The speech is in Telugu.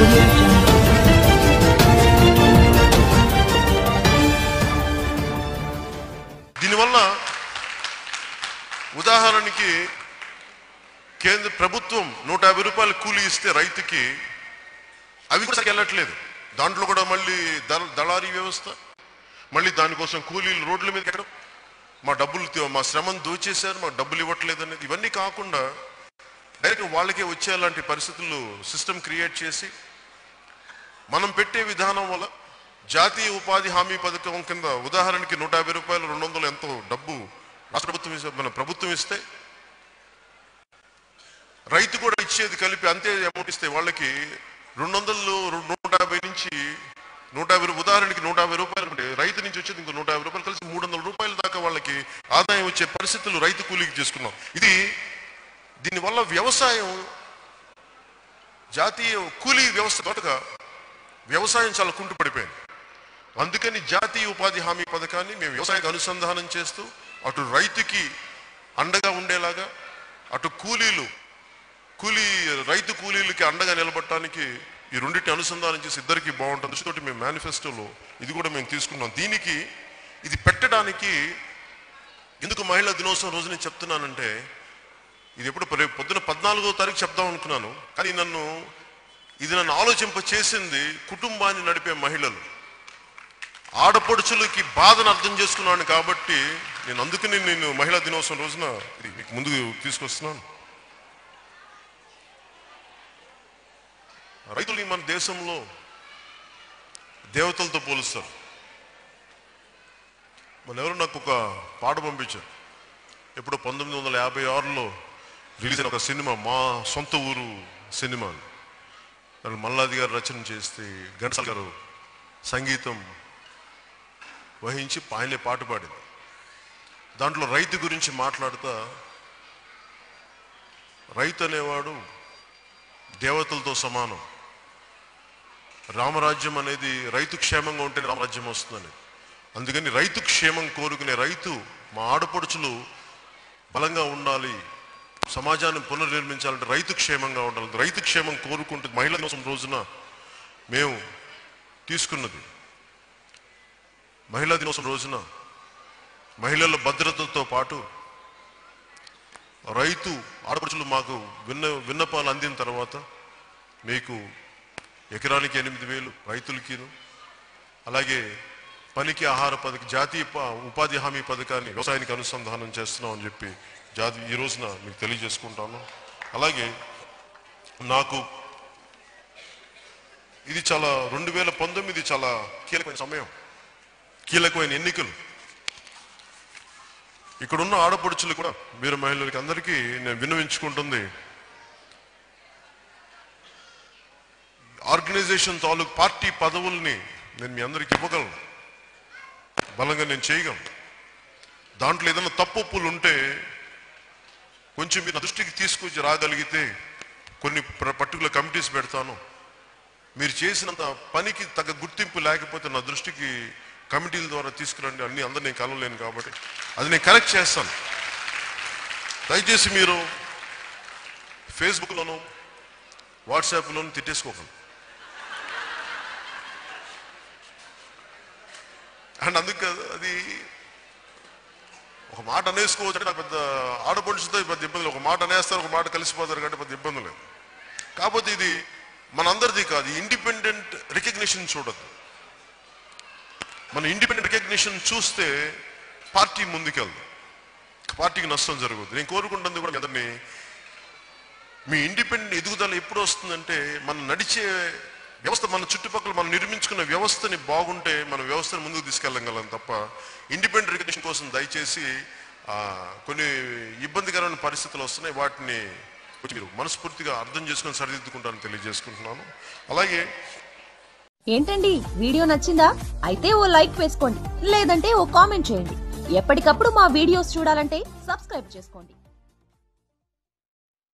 audio jungle. దీనివల్ల ఉదాహరణకి కేంద్ర ప్రభుత్వం నూట యాభై రూపాయలు కూలీ ఇస్తే రైతుకి అవి కూడా వెళ్ళట్లేదు దాంట్లో కూడా మళ్ళీ దళ దళారీ వ్యవస్థ మళ్ళీ దానికోసం కూలీలు రోడ్ల మీద ఎక్కడం మా డబ్బులు తీ- మా శ్రమను దోచేశారు మాకు డబ్బులు ఇవ్వట్లేదు అనేది ఇవన్నీ కాకుండా డైరెక్ట్ వాళ్ళకే వచ్చేలాంటి పరిస్థితులు సిస్టమ్ క్రియేట్ చేసి మనం పెట్టే విధానం వల్ల జాతీయ ఉపాధి హామీ పథకం కింద ఉదాహరణకి నూట యాభై రూపాయలు రెండు వందలు ఎంతో డబ్బు రాష్ట్ర ప్రభుత్వం ఇస్తే మన ప్రభుత్వం ఇస్తే రైతు కూడా ఇచ్చేది కలిపి అంతే అమౌంట్ ఇస్తే వాళ్ళకి రెండు వందలు రు- నూట యాభై నుంచి నూట యాభై రూ- ఉదాహరణకి నూట యాభై రూపాయలు ఉంటే రైతు నుంచి వచ్చేది ఇంకో నూట యాభై రూపాయలు కలిసి మూడు వందల రూపాయల దాకా వాళ్ళకి ఆదాయం వచ్చే పరిస్థితులు రైతు కూలీకి చేసుకున్నాం ఇది దీనివల్ల వ్యవసాయం జాతీయ కూలీ వ్యవస్థ తోటగా వ్యవసాయం చాలా కుంటుపడిపోయింది అందుకని జాతీయ ఉపాధి హామీ పథకాన్ని మేము వ్యవసాయానికి అనుసంధానం చేస్తూ అటు రైతుకి అండగా ఉండేలాగా అటు కూలీలు కూలీ రైతు కూలీలకి అండగా నిలబడటానికి ఈ రెండింటిని అనుసంధానం చేసి ఇద్దరికి బాగుంటుంది దృష్టితోటి మేము మేనిఫెస్టోలో ఇది కూడా మేము తీసుకున్నాం దీనికి ఇది పెట్టడానికి ఎందుకు మహిళా దినోత్సవం రోజు నేను చెప్తున్నానంటే ఇది ఎప్పుడు రేపు పొద్దున పద్నాలుగో తారీఖు చెప్దాం అనుకున్నాను కానీ నన్ను ఇది నన్ను ఆలోచింప చేసింది కుటుంబాన్ని నడిపే మహిళలు ఆడపడుచులకి బాధను అర్థం చేసుకున్నాను కాబట్టి నేను అందుకని నేను మహిళా దినోత్సవం రోజున ఇది మీకు ముందుకు తీసుకొస్తున్నాను రైతులు ఈ మన దేశంలో దేవతలతో పోలుస్తారు మన ఎవరు నాకు ఒక పాట పంపించారు ఎప్పుడో పంతొమ్మిది వందల యాభై ఆరులో రిలీజ్ అయిన ఒక సినిమా మా సొంత ఊరు సినిమా దాన్ని మల్లాది గారు రచన చేస్తే ఘంటసాల గారు సంగీతం వహించి ఆయనే పాట పాడింది దాంట్లో రైతు గురించి మాట్లాడుతా రైతు అనేవాడు దేవతలతో సమానం రామరాజ్యం అనేది రైతు క్షేమంగా ఉంటే రామరాజ్యం వస్తుందని అందుకని రైతు క్షేమం కోరుకునే రైతు మా ఆడపడుచులు బలంగా ఉండాలి సమాజాన్ని పునర్నిర్మించాలంటే రైతు క్షేమంగా ఉండాలి రైతు క్షేమం కోరుకుంటే మహిళల కోసం రోజున మేము తీసుకున్నది మహిళా దినోత్సవం రోజున మహిళల భద్రతతో పాటు రైతు ఆడపడుచులు మాకు విన్న విన్నపాలు అందిన తర్వాత మీకు ఎకరానికి ఎనిమిది వేలు రైతులకిను అలాగే పనికి ఆహార పథకం జాతీయ ప- ఉపాధి హామీ పథకాన్ని వ్యవసాయానికి అనుసంధానం చేస్తున్నాం అని చెప్పి జాతి ఈ రోజున మీకు తెలియజేసుకుంటాను అలాగే నాకు ఇది చాలా రెండు వేల పంతొమ్మిది చాలా కీలకమైన సమయం కీలకమైన ఎన్నికలు ఇక్కడున్న ఆడపడుచులు కూడా మీరు మహిళలకి అందరికీ నేను విన్నవించుకుంటుంది ఆర్గనైజేషన్ తాలూకు పార్టీ పదవుల్ని నేను మీ అందరికి ఇవ్వగలను బలంగా నేను చేయగలను దాంట్లో ఏదైనా తప్పులు ఉంటే కొంచెం మీరు నా దృష్టికి తీసుకొచ్చి రాగలిగితే కొన్ని పర్టికులర్ కమిటీస్ పెడతాను మీరు చేసినంత పనికి తగ్గ గుర్తింపు లేకపోతే నా దృష్టికి కమిటీల ద్వారా తీసుకురండి అన్ని అందరు నేను కలవలేను కాబట్టి అది నేను కరెక్ట్ చేస్తాను దయచేసి మీరు ఫేస్బుక్లోను వాట్సాప్లోను తిట్టేసుకోకండి అండ్ అందుకు కాదు, అది ఒక మాట అనేసుకోవచ్చు అంటే నాకు పెద్ద ఆడపడుచుతో పెద్ద ఇబ్బంది లేదు. ఒక మాట అనేస్తారు ఒక మాట కలిసిపోతారు కాబట్టి పెద్ద ఇబ్బంది లేదు కాకపోతే ఇది మనందరిది కాదు ఇండిపెండెంట్ రికగ్నిషన్ చూడద్దు మన ఇండిపెండెంట్ రికగ్నిషన్ చూస్తే పార్టీ ముందుకెళ్దు పార్టీకి నష్టం జరుగుతుంది నేను కోరుకుంటుంది కూడా అందరినీ మీ ఇండిపెండెంట్ ఎదుగుదల ఎప్పుడు వస్తుందంటే మనం నడిచే వ్యవస్థ మన చుట్టుపక్కల మనం నిర్మించుకున్న వ్యవస్థని బాగుంటే మన వ్యవస్థను ముందుకు తీసుకెళ్ళగలం తప్ప ఇండిపెండెంట్ రికగ్నిషన్ కోసం దయచేసి ఆ, కొన్ని ఇబ్బందికరమైన పరిస్థితులు వస్తున్నాయి వాటిని కొంచెం మీరు మనస్ఫూర్తిగా అర్థం చేసుకొని సరిదిద్దుకుంటానని తెలియజేసుకుంటున్నాను అలాగే ఏంటండి వీడియో నచ్చిందా అయితే ఓ లైక్ వేసుకోండి లేదంటే ఓ కామెంట్ చేయండి ఎప్పటికప్పుడు మా వీడియోస్ చూడాలంటే సబ్స్క్రైబ్ చేసుకోండి